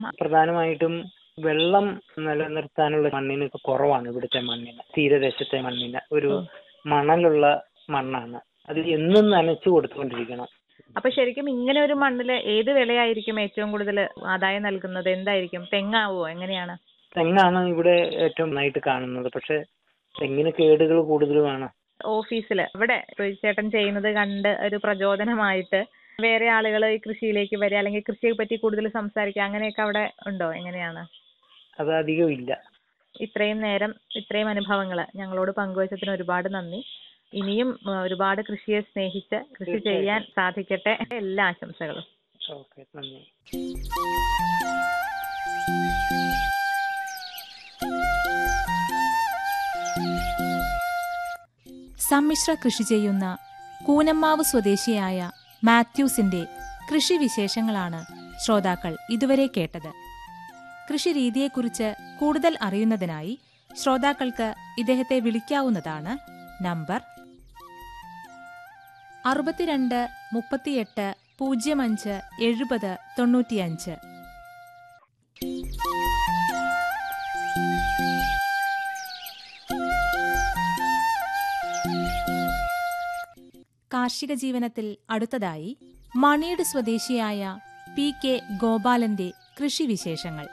പ്രധാനമായിട്ടും വെള്ളം നിലനിർത്താനുള്ള മണ്ണിന് കുറവാണ് ഇവിടുത്തെ മണ്ണിന് തീരദേശത്തെ മണ്ണിന് ഒരു മണലുള്ള മണ്ണാണ് അത് എന്നും നനച്ചു കൊടുത്തുകൊണ്ടിരിക്കണം അപ്പൊ ശരിക്കും ഇങ്ങനെ ഒരു മണ്ണില് ഏത് വിളയായിരിക്കും ഏറ്റവും കൂടുതൽ ആദായം നൽകുന്നത് എന്തായിരിക്കും തെങ്ങാവോ എങ്ങനെയാണ് തെങ്ങാണ് ഇവിടെ ഏറ്റവും നന്നായിട്ട് കാണുന്നത് പക്ഷെ തെങ്ങിന് കേടുകൾ കൂടുതലുമാണ് ഓഫീസില് ഇവിടെ ചേട്ടൻ ചെയ്യുന്നത് കണ്ട് ഒരു പ്രചോദനമായിട്ട് വേറെ ആളുകൾ ഈ കൃഷിയിലേക്ക് വരിക അല്ലെങ്കിൽ കൃഷിയെ പറ്റി കൂടുതൽ സംസാരിക്കുക അങ്ങനെയൊക്കെ അവിടെ ഉണ്ടോ എങ്ങനെയാണ് അത് അധികം ഇല്ല ഇത്രയും നേരം ഇത്രയും അനുഭവങ്ങൾ ഞങ്ങളോട് പങ്കുവച്ചതിന് ഒരുപാട് നന്ദി ഇനിയും ആ, ഒരുപാട് കൃഷിയെ സ്നേഹിച്ച് കൃഷി ചെയ്യാൻ സാധിക്കട്ടെ എല്ലാ ആശംസകളും ഓക്കെ നന്ദി സമ്മിശ്ര കൃഷി ചെയ്യുന്ന കൂനമ്മാവ് സ്വദേശിയായ മാത്യൂസിന്റെ കൃഷി വിശേഷങ്ങളാണ് ശ്രോതാക്കൾ ഇതുവരെ കേട്ടത് കൃഷി രീതിയെക്കുറിച്ച് കൂടുതൽ അറിയുന്നതിനായി ശ്രോതാക്കൾക്ക് ഇദ്ദേഹത്തെ വിളിക്കാവുന്നതാണ് നമ്പർ അറുപത്തിരണ്ട് മുപ്പത്തിയെട്ട് പൂജ്യം അഞ്ച് എഴുപത് തൊണ്ണൂറ്റിയഞ്ച് കാർഷിക ജീവനത്തിൽ അടുത്തതായി മണിയുടെ സ്വദേശിയായ പി കെ ഗോപാലന്റെ കൃഷിവിശേഷങ്ങൾ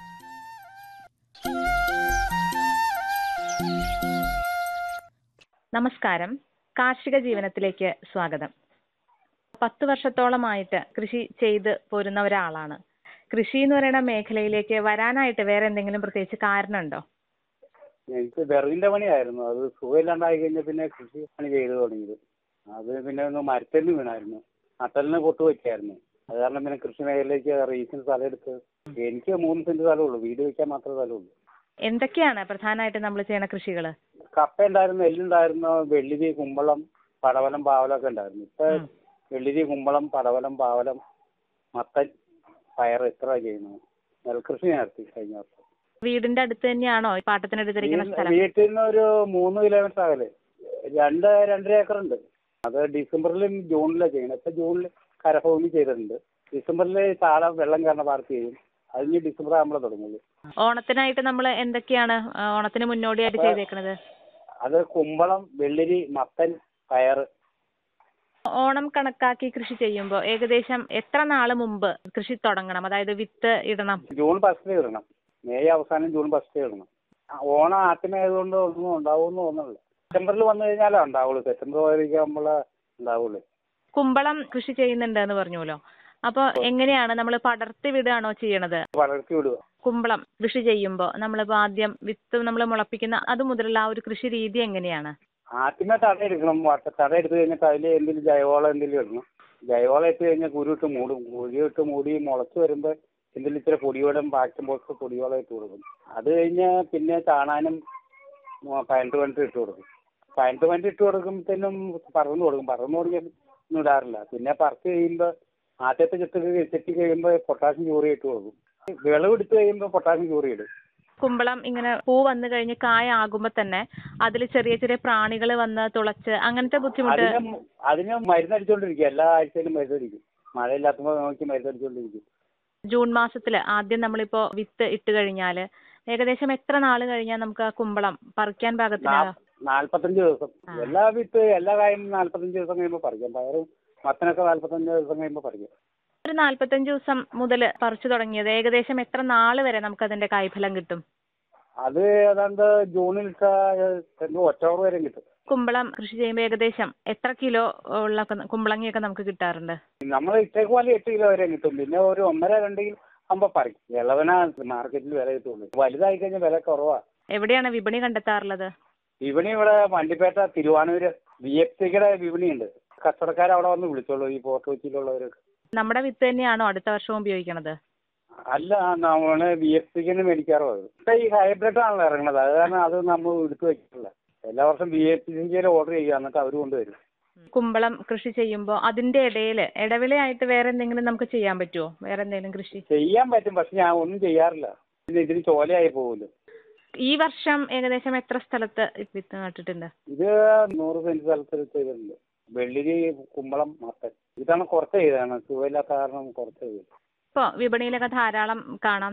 നമസ്കാരം കാർഷിക ജീവനത്തിലേക്ക് സ്വാഗതം പത്ത് വർഷത്തോളമായിട്ട് കൃഷി ചെയ്ത് പോരുന്ന ഒരാളാണ് കൃഷി എന്ന് പറയുന്ന മേഖലയിലേക്ക് വരാനായിട്ട് വേറെ എന്തെങ്കിലും പ്രത്യേകിച്ച് കാരണമുണ്ടോ എനിക്ക് വിറകിന്റെ പണിയായിരുന്നു അത് സുഖമില്ലാണ്ടായി കഴിഞ്ഞ പിന്നെ കൃഷി പണി ചെയ്തു തുടങ്ങിയത് അത് പിന്നെ ഒന്ന് മരത്തലിന് വീണായിരുന്നു നട്ടലിന് പൊട്ട് വെച്ചായിരുന്നു അത് കാരണം പിന്നെ കൃഷി മേഖലയിലേക്ക് റീസിന് സ്ഥലം എടുത്ത് എനിക്ക് മൂന്ന് സെന്റ് സ്ഥലമുള്ളൂ വീട് വെക്കാൻ മാത്രമേ സ്ഥലമുള്ളൂ എന്തൊക്കെയാണ് പ്രധാനമായിട്ട് നമ്മൾ ചെയ്യുന്ന കൃഷികൾ കപ്പ ഉണ്ടായിരുന്നു എല്ലുണ്ടായിരുന്നു വെള്ളിരി കുമ്പളം പടവലം പാവലം ഒക്കെ ഉണ്ടായിരുന്നു ഇപ്പൊ വെള്ളിരി കുമ്പളം പടവലം പാവലം മത്തൻ പയർ ഇത്ര ചെയ്യുന്നു നെൽകൃഷി നടത്തി കഴിഞ്ഞ വർഷം വീടിന്റെ അടുത്ത് തന്നെയാണോ ഈ പാട്ടത്തിന് എടുത്തിരിക്കുന്ന വീ- സ്ഥലം വീട്ടിൽ നിന്ന് ഒരു മൂന്ന് കിലോമീറ്റർ അകലെ രണ്ട് രണ്ടര ഏക്കർ ഉണ്ട് അത് ഡിസംബറിലും ജൂണിലാണ് ചെയ്യണം ഇപ്പൊ ജൂണിൽ കരഭൂമി ചെയ്തിട്ടുണ്ട് ഡിസംബറിൽ ചാള വെള്ളം കയറുന്ന പാർക്ക് ചെയ്യും അത് ഇനി ഡിസംബർ ആകുമ്പോഴേ തുടങ്ങുള്ളൂ ഓണത്തിനായിട്ട് നമ്മൾ എന്തൊക്കെയാണ് ആ, ഓണത്തിന് മുന്നോടിയായിട്ട് ചെയ്തേക്കുന്നത് അത് കുമ്പളം വെള്ളരി മത്തൻ പയർ ഓണം കണക്കാക്കി കൃഷി ചെയ്യുമ്പോൾ ഏകദേശം എത്ര നാള് മുമ്പ് കൃഷി തുടങ്ങണം അതായത് വിത്ത് ഇടണം ജൂൺ ഫസ്റ്റിൽ ഇടണം മെയ് അവസാനം ജൂൺ ഫസ്റ്റിൽ ഇടണം ആ, ഓണം ആദ്യമായതുകൊണ്ട് ഒന്നും ഉണ്ടാവുമെന്ന് തോന്നുന്നില്ല സെപ്റ്റംബറിൽ വന്നു കഴിഞ്ഞാലേ ഉണ്ടാവുള്ളൂ സെപ്റ്റംബർ വരെയൊക്കെ നമ്മളെ ഉണ്ടാവുള്ളൂ കുമ്പളം കൃഷി ചെയ്യുന്നുണ്ട് എന്ന് പറഞ്ഞുല്ലോ അപ്പൊ എങ്ങനെയാണ് നമ്മൾ പടർത്തി വിടുകയാണോ ചെയ്യണത് വളർത്തി വിടുക കുമ്പളം കൃഷി ചെയ്യുമ്പോൾ നമ്മളിപ്പോ ആദ്യം വിത്ത് നമ്മൾ മുളപ്പിക്കുന്ന അത് മുതലുള്ള ആ ഒരു കൃഷി രീതി എങ്ങനെയാണ് ആദ്യമേ തട എടുക്കണം വട്ട- തട എടുത്ത് കഴിഞ്ഞിട്ട് അതിൽ എന്തെങ്കിലും ജൈവവളം എന്തെങ്കിലും ഇടണം ജൈവവളം ഇട്ട് കഴിഞ്ഞാൽ കുരുവിട്ട് മൂടും കുരുവിട്ട് മൂടി മുളച്ച് വരുമ്പോൾ എന്തെങ്കിലും ഇച്ചിരി പൊടിവളം പാക്ഷൻ ബോക്സ് പൊടിവളം ഇട്ട് കൊടുക്കും അത് കഴിഞ്ഞ് പിന്നെ ചാണാനും പയൻറ്റ് പണ്ട് ഇട്ട് കൊടുക്കും പയൻറ്റ് പണ്ട് ഇട്ട് കൊടുക്കുമ്പോഴത്തേനും പറന്ന് കൊടുക്കും പറന്ന് തുടങ്ങിയാൽ ഒന്നും ഇടാറില്ല പിന്നെ പറിച്ച് കഴിയുമ്പോൾ ആദ്യത്തെ ചെത്ത് ചെത്തി കഴിയുമ്പോൾ പൊട്ടാഷ്യം യൂറി ഇട്ട് കൊടുക്കും വിളവ് എടുത്ത് കഴിയുമ്പോൾ പൊട്ടാഷ്യം യൂറി ഇടും കുമ്പളം ഇങ്ങനെ പൂ വന്നു കഴിഞ്ഞ് കായ ആകുമ്പോ തന്നെ അതിൽ ചെറിയ ചെറിയ പ്രാണികൾ വന്ന് തുളച്ച് അങ്ങനത്തെ ബുദ്ധിമുട്ട് അതിന് അതിന് മരുന്നടിച്ചോണ്ടിരിക്കും എല്ലാ ആഴ്ചയിലും മരുന്നടിക്കും മഴയില്ലാത്തപ്പോൾ നോക്കി മരുന്നടിച്ചോണ്ടിരിക്കും ജൂൺ മാസത്തില് ആദ്യം നമ്മളിപ്പോ വിത്ത് ഇട്ട് കഴിഞ്ഞാല് ഏകദേശം എത്ര നാള് കഴിഞ്ഞാൽ നമുക്ക് ആ കുമ്പളം പറിക്കാൻ പാകത്തിനാകാം നാല്പത്തഞ്ച് ദിവസം ആ. എല്ലാ വിത്ത് എല്ലാ കായും നാല്പത്തഞ്ച് ദിവസം കഴിയുമ്പോൾ പറിക്കാം പയറും മത്തനൊക്കെ നാല്പത്തഞ്ച് ദിവസം കഴിയുമ്പോൾ പറിക്കാം ഒരു നാല്പത്തഞ്ച് ദിവസം മുതൽ പറിച്ചു തുടങ്ങിയത് ഏകദേശം എത്ര നാള് വരെ നമുക്ക് അതിന്റെ കായ്ഫലം കിട്ടും അത് ഏതാണ്ട് ജൂണിലിട്ട ഏഹ്, ഒക്ടോബർ വരെ കിട്ടും കുമ്പളം കൃഷി ചെയ്യുമ്പോൾ ഏകദേശം എത്ര കിലോ ഉള്ള കുമ്പളങ്ങിയൊക്കെ നമുക്ക് കിട്ടാറുണ്ട് നമ്മൾ ഇട്ടേക്ക് പോലെ എട്ട് കിലോ വരെ കിട്ടും പിന്നെ ഒരു ഒന്നര രണ്ട് കിലോ ആകുമ്പോൾ പറിക്കും ഇളവന മാർക്കറ്റിൽ വില കിട്ടുള്ളൂ വലുതായി കഴിഞ്ഞാൽ വില കുറവാ എവിടെയാണ് വിപണി കണ്ടെത്താറുള്ളത് വിപണി ഇവിടെ വണ്ടിപ്പേട്ട തിരുവാനൂര് ബി എഫ് സിയുടെ വിപണിയുണ്ട് കച്ചവടക്കാർ അവിടെ വന്ന് വിളിച്ചോളൂ ഈ പോർട്ട് കൊച്ചിയിലുള്ളവരൊക്കെ നമ്മുടെ വിത്ത് തന്നെയാണോ അടുത്ത വർഷവും ഉപയോഗിക്കണത് അല്ല നമ്മള് ബി എഫ് സിക്ക് മേടിക്കാറോ അത് ഇപ്പൊ ഈ ഹൈബ്രിഡ് ആണല്ലോ ഇറങ്ങുന്നത് അത് കാരണം അത് നമ്മൾ എടുത്തു വെക്കില്ല എല്ലാ വർഷം ബി എഫ് സിക്ക് ഓർഡർ ചെയ്യുക എന്നിട്ട് അവർ കൊണ്ടുവരും കുമ്പളം കൃഷി ചെയ്യുമ്പോൾ അതിന്റെ ഇടയിൽ ഇടവിളയായിട്ട് വേറെ എന്തെങ്കിലും നമുക്ക് ചെയ്യാൻ പറ്റുമോ വേറെ എന്തെങ്കിലും കൃഷി ചെയ്യാൻ പറ്റും പക്ഷെ ഞാൻ ഒന്നും ചെയ്യാറില്ല പിന്നെ ഇതിന് ചോലയായി പോകുമല്ലോ ഈ വർഷം ഏകദേശം എത്ര സ്ഥലത്ത് വിത്ത് നട്ടിട്ടുണ്ട് ഇത് നൂറ് സെന്റ് സ്ഥലത്ത് ചെയ്തിട്ടുണ്ട് വെള്ളിരി കുമ്പളം മത്തൻ ഇതാണ് കുറച്ച് ചെയ്തതാണ് സുഖമില്ലാത്ത കാരണം കുറച്ച് ചെയ്തത് ഇപ്പോൾ വിപണിയിലൊക്കെ ധാരാളം കാണാം